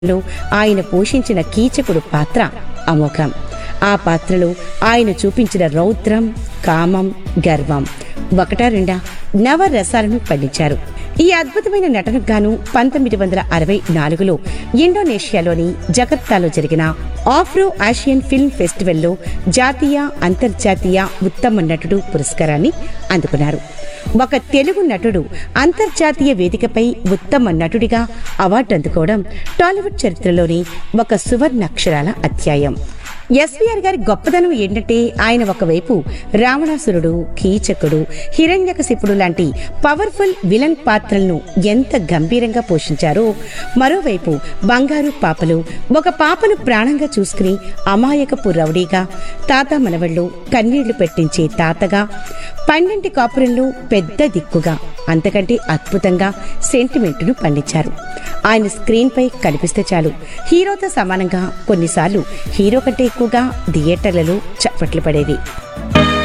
లో ఆయన పోషించిన కీచకుడు పాత్ర అమోఘం ఆ పాత్రలో ఆయన చూపించిన రౌద్రం కామం గర్వం ఒకటా రెండా నవరసాలను పండించారు ఈ అద్భుతమైన నటనకు గాను పంతొమ్మిది వందల అరవై నాలుగులో ఇండోనేషియాలోని జకర్తాలో జరిగిన ఆఫ్రో ఆసియన్ ఫిల్మ్ ఫెస్టివల్లో జాతీయ అంతర్జాతీయ ఉత్తమ నటుడు పురస్కారాన్ని అందుకున్నారు ఒక తెలుగు నటుడు అంతర్జాతీయ వేదికపై ఉత్తమ నటుడిగా అవార్డు అందుకోవడం టాలీవుడ్ చరిత్రలోని ఒక సువర్ణాక్షరాల అధ్యాయం ఎస్వీఆర్ గారి గొప్పదనం ఏంటంటే ఆయన ఒకవైపు రావణాసురుడు కీచకుడు హిరణ్యకశిపుడు లాంటి పవర్ఫుల్ విలన్ పాత్రలను ఎంత గంభీరంగా పోషించారో మరోవైపు బంగారు పాపలు ఒక పాపను ప్రాణంగా చూసుకుని అమాయకపు రౌడీగా తాత మనవళ్ళు కన్నీళ్లు పెట్టించే తాతగా పన్నెంటి కాపురంలో పెద్ద దిక్కుగా అంతకంటే అద్భుతంగా సెంటిమెంట్ను పండించారు ఆయన స్క్రీన్ పై కనిపిస్తే చాలు హీరోతో సమానంగా కొన్నిసార్లు హీరో కంటే ఎక్కువగా థియేటర్లలో చప్పట్లు పడేవి